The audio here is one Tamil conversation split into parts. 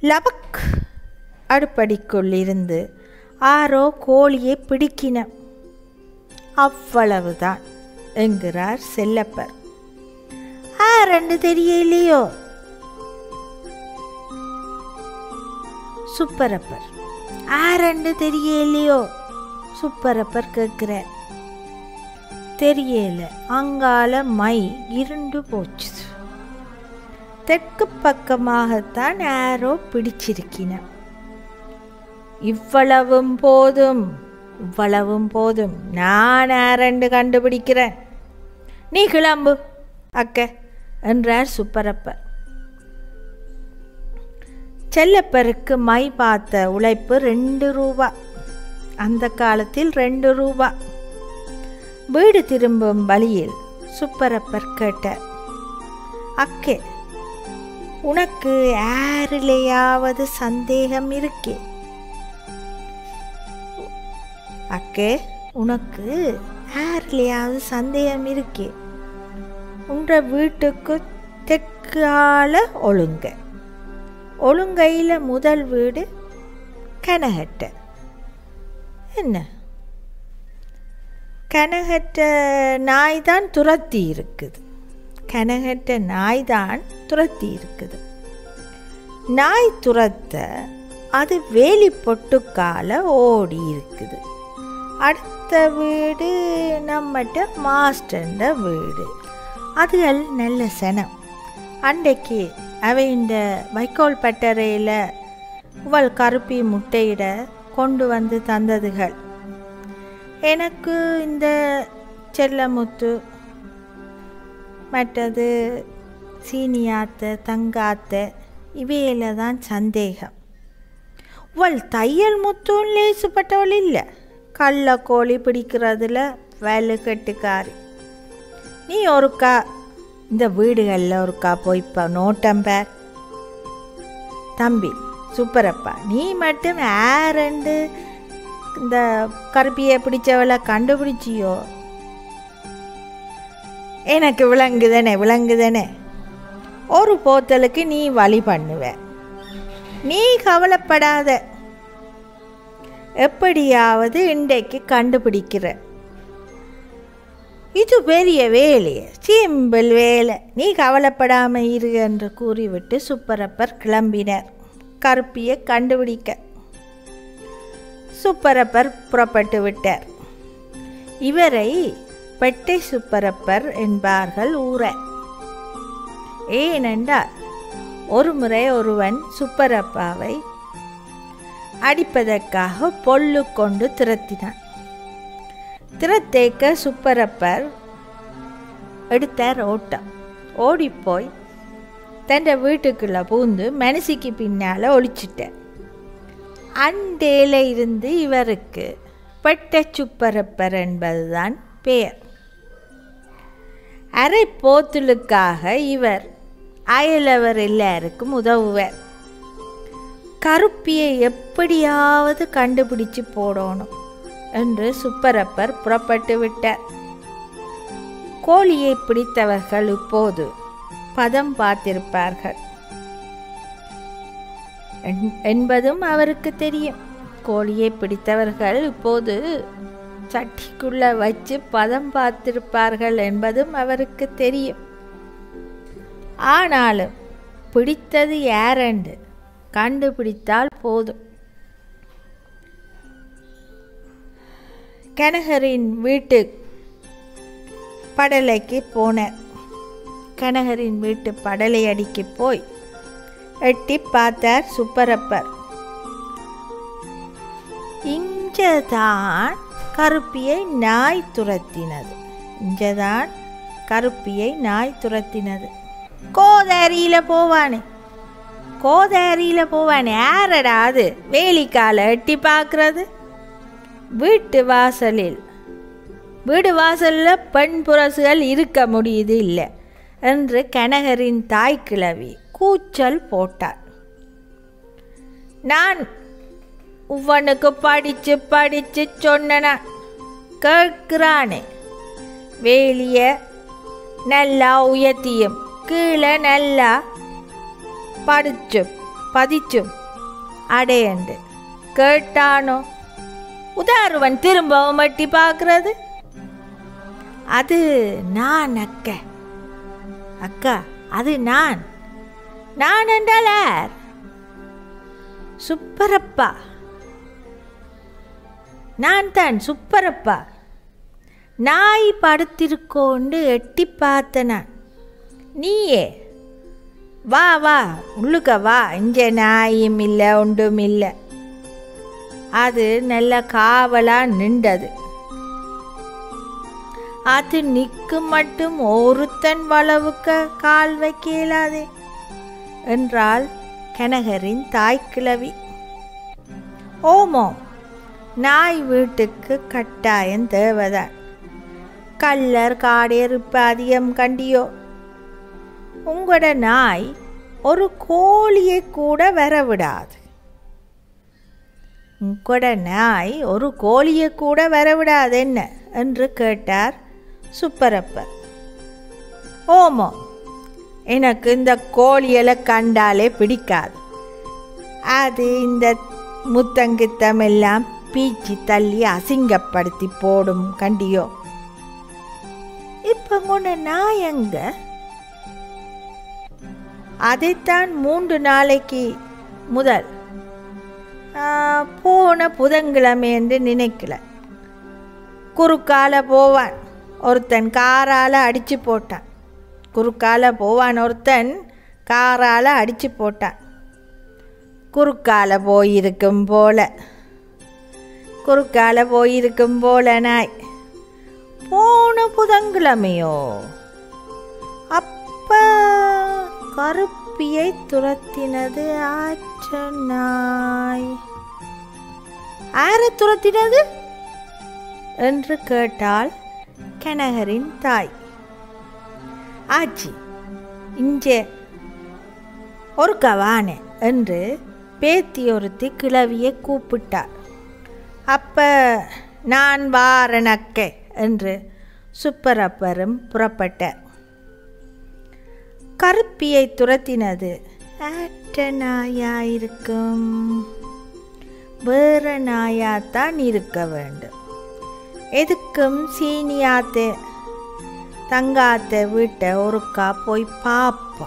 லபக் அடுப்படிக்குள் இருந்து ஆரோ கோழியை பிடிக்கின அவ்வளவுதான் என்கிறார் செல்லப்பர் ஆரண்டு தெரியலையோ சுப்பரப்பர் ஆரண்டு தெரியலையோ சுப்பரப்பர் கேட்கிறார் தெரியல அங்கால மை இருண்டு போச்சு தெற்கு பக்கமாகத்தான் ஆரோ பிடிச்சிருக்கின இவ்வளவும் போதும் இவ்வளவும் போதும் நான் ஆரண்டு கண்டுபிடிக்கிறேன் நீ கிளம்பு அக்க என்றார் சுப்பரப்பர் செல்லப்பருக்கு மை பார்த்த உழைப்பு ரெண்டு ரூபா அந்த காலத்தில் ரெண்டு ரூபா வீடு திரும்பும் வழியில் சுப்பரப்பர் கேட்டார் அக்கே உனக்கு யாரிலேயாவது சந்தேகம் இருக்கே அக்கே உனக்கு யாரிலேயாவது சந்தேகம் இருக்கே உன்ற வீட்டுக்கு தெற்கால ஒழுங்க ஒழுங்கையில் முதல் வீடு கனகட்ட என்ன கனகட்ட நாய் தான் துரத்தி இருக்குது கனகட்ட நாய் தான் துரத்தி இருக்குது நாய் துரத்த அது வேலி பொட்டுக்கால ஓடி இருக்குது அடுத்த வீடு நம்மகிட்ட மாஸ்டர்ன்ற வீடு அதுகள் நல்ல சனம் அன்றைக்கு அவை இந்த வைக்கோல் பட்டறையில் உவள் கருப்பி முட்டையிட கொண்டு வந்து தந்ததுகள் எனக்கு இந்த செல்லமுத்து மற்றது சீனியாத்த தங்காத்த இவையில தான் சந்தேகம் உவள் தையல் முத்தும் லேசுப்பட்டவள் இல்லை கள்ள கோழி பிடிக்கிறதுல வேலை கட்டுக்காரி நீ ஒருக்கா இந்த வீடுகளில் ஒருக்கா போய் இப்போ நோட்டம்பேர் தம்பி சூப்பரப்பா நீ மட்டும் ஆரண்டு இந்த கருப்பியை பிடிச்சவளை கண்டுபிடிச்சியோ எனக்கு விளங்குதானே விளங்குதானே ஒரு போத்தலுக்கு நீ வழி பண்ணுவ நீ கவலைப்படாத எப்படியாவது இன்றைக்கு கண்டுபிடிக்கிற இது பெரிய வேலையே சிம்பிள் வேலை நீ கவலைப்படாம இரு என்று கூறிவிட்டு சுப்பரப்பர் கிளம்பினர் கருப்பியை கண்டுபிடிக்க சுப்பரப்பர் புறப்பட்டு விட்டார் இவரை பெட்டை சுப்பரப்பர் என்பார்கள் ஊரை ஏனென்றால் ஒரு முறை ஒருவன் சுப்பரப்பாவை அடிப்பதற்காக பொல்லு கொண்டு திரத்தினான் திறத்தேக்க சுப்பரப்பர் எடுத்தார் ஓட்டம் ஓடிப்போய் தன் வீட்டுக்குள்ளே பூந்து மனசிக்கு பின்னால் ஒழிச்சிட்டார் அண்டேல இருந்து இவருக்கு பெட்ட சுப்பரப்பர் என்பதுதான் பெயர் அரை போத்தலுக்காக இவர் அயலவர் எல்லாருக்கும் உதவுவார் கருப்பியை எப்படியாவது கண்டுபிடிச்சு போடணும் என்று சுப்பரப்பர் புறப்பட்டு விட்டார் கோழியை பிடித்தவர்கள் இப்போது பதம் பார்த்திருப்பார்கள் என்- என்பதும் அவருக்கு தெரியும் கோழியை பிடித்தவர்கள் இப்போது சட்டிக்குள்ள வச்சு பதம் பார்த்திருப்பார்கள் என்பதும் அவருக்கு தெரியும் ஆனாலும் பிடித்தது யாரென்று கண்டுபிடித்தால் போதும் கனகரின் வீட்டு படலைக்கு போனார் கனகரின் வீட்டு படலை அடிக்கு போய் எட்டி பார்த்தார் சுப்பரப்பர் இங்கதான் கருப்பியை நாய் துரத்தினது இங்கதான் கருப்பியை நாய் துரத்தினது கோதாரியில் போவானே கோதாரியில் போவானே யாரடா அது வேலிக்கால எட்டி பார்க்கறது வீட்டு வாசலில் வீடு வாசலில் பெண் புரசுகள் இருக்க முடியுது இல்லை என்று கனகரின் தாய் கிழவி கூச்சல் போட்டார் நான் உவனுக்கு படிச்சு படிச்சு சொன்னனா கேட்கிறானே வேலிய நல்லா உயர்த்தியும் கீழே நல்லா படிச்சு பதிச்சும் அடையண்டு கேட்டானோ உதாருவன் திரும்பவும் எட்டி பார்க்கறது அது நான் அக்கா அக்கா அது நான் நான் என்றால் யார் சுப்பரப்பா நான் தான் சுப்பரப்பா நாய் படுத்திருக்கோண்டு எட்டி பார்த்த நான் நீயே வா வா உள்ளுக்க வா இங்கே நாயும் இல்லை ஒன்றும் இல்லை அது நல்ல காவலா நின்றது அது நிற்கும் மட்டும் ஒருத்தன் வளவுக்க கால் வைக்க இயலாதே என்றாள் கனகரின் தாய்க்கிழவி ஓமோ நாய் வீட்டுக்கு கட்டாயம் தேவைதான் கல்லர் காடேறுப்பு அதிகம் கண்டியோ உங்களோட நாய் ஒரு கோழியை கூட வரவிடாது உங்களோட நாய் ஒரு கோழியை கூட வரவிடாது என்ன என்று கேட்டார் சுப்பரப்பர் ஓமோ எனக்கு இந்த கோழியலை கண்டாலே பிடிக்காது அது இந்த முத்தங்கித்தமெல்லாம் பீச்சி தள்ளி அசிங்கப்படுத்தி போடும் கண்டியோ இப்போ உன்ன நாய் எங்க அதைத்தான் மூன்று நாளைக்கு முதல் ஆ, போன புதன்கிழமை என்று நினைக்கல குறுக்கால போவான் ஒருத்தன் காரால் அடித்து போட்டான் குறுக்கால போவான் ஒருத்தன் காரால் அடித்து போட்டான் குறுக்கால போயிருக்கும் போல குறுக்கால போயிருக்கும் போல நாய் போன புதன்கிழமையோ அப்ப கருப்பியை துரத்தினது ஆற்ற நாய் ஆரை துரத்தினது என்று கேட்டாள் கனகரின் தாய் ஆச்சி இங்கே ஒரு கவானே என்று பேத்தி ஒருத்தி கிழவியை கூப்பிட்டார் அப்ப நான் வாரனக்கே என்று சுப்பரப்பரும் புறப்பட்டார் கருப்பியை துரத்தினது ஆற்ற நாயாயிருக்கும் வேற நாயாத்தான் இருக்க வேண்டும் எதுக்கும் சீனியாத்தே தங்காத்த வீட்டை ஒருக்கா போய் பார்ப்போம்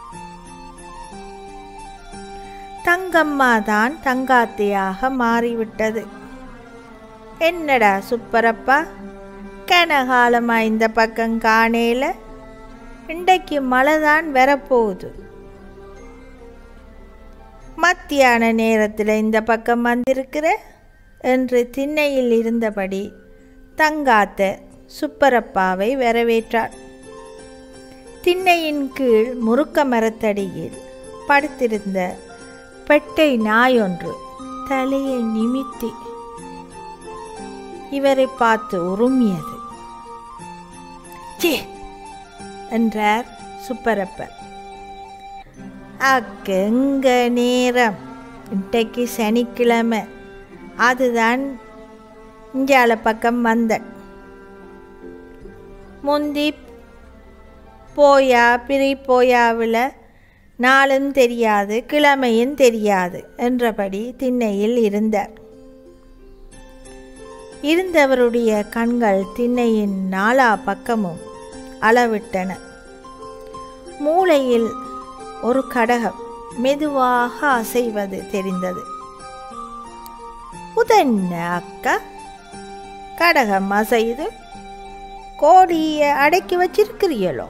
தங்கம்மா தான் தங்காத்தையாக மாறிவிட்டது என்னடா சுப்பரப்பா கனகாலமா இந்த பக்கம் காணேல இன்றைக்கு மழை தான் வரப்போகுது மத்தியான நேரத்தில் இந்த பக்கம் வந்திருக்கிற என்று திண்ணையில் இருந்தபடி தங்காத்த சுப்பரப்பாவை வரவேற்றார் திண்ணையின் கீழ் முறுக்க மரத்தடியில் படுத்திருந்த பெட்டை நாயொன்று தலையை நிமித்தி இவரை பார்த்து உருமியது சே என்றார் சுப்பரப்பர் அக்கெங்க நேரம் இன்றைக்கு சனிக்கிழமை அதுதான் இஞ்சால பக்கம் வந்தேன் முந்தி போயா பிரி போயாவில் நாளும் தெரியாது கிழமையும் தெரியாது என்றபடி திண்ணையில் இருந்தார் இருந்தவருடைய கண்கள் திண்ணையின் நாலா பக்கமும் அளவிட்டன மூளையில் ஒரு கடகம் மெதுவாக அசைவது தெரிந்தது உதன்ன அக்கா கடகம் அசைது கோடியை அடக்கி வச்சிருக்கிறீங்களோ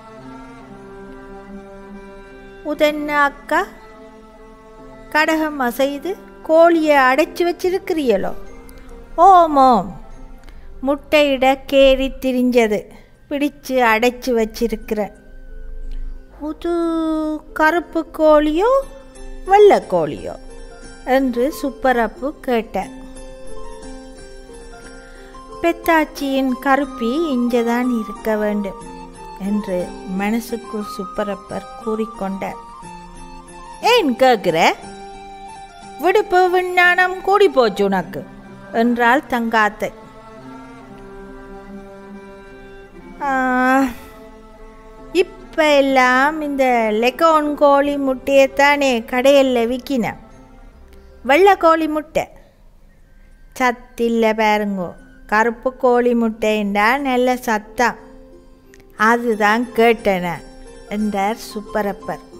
உதன்ன அக்கா கடகம் அசைது கோழியை அடைச்சி வச்சிருக்கிறீங்களோ ஓமோம் முட்டையிட கேறி திரிஞ்சது பிடிச்சு அடைச்சி வச்சிருக்கிறேன் புது கருப்பு கோழியோ வெள்ளை கோழியோ என்று சுப்பரப்பு கேட்டார் பெத்தாச்சியின் கருப்பி இங்கேதான் இருக்க வேண்டும் என்று மனசுக்குள் சுப்பரப்பர் கூறிக்கொண்டார் ஏன் கேட்குற விடுப்பு விஞ்ஞானம் கூடி போச்சு உனக்கு என்றாள் தங்காத்தை ஆ, இப்ப அப்போ எல்லாம் இந்த லெக்கோன் கோழி முட்டையைத்தானே கடையில் விற்கினேன் வெள்ளை கோழி முட்டை சத்தில்லை பாருங்கோ கருப்பு கோழி முட்டைண்டா நல்ல சத்தம் அதுதான் கேட்டன என்றார் சுப்பரப்பர்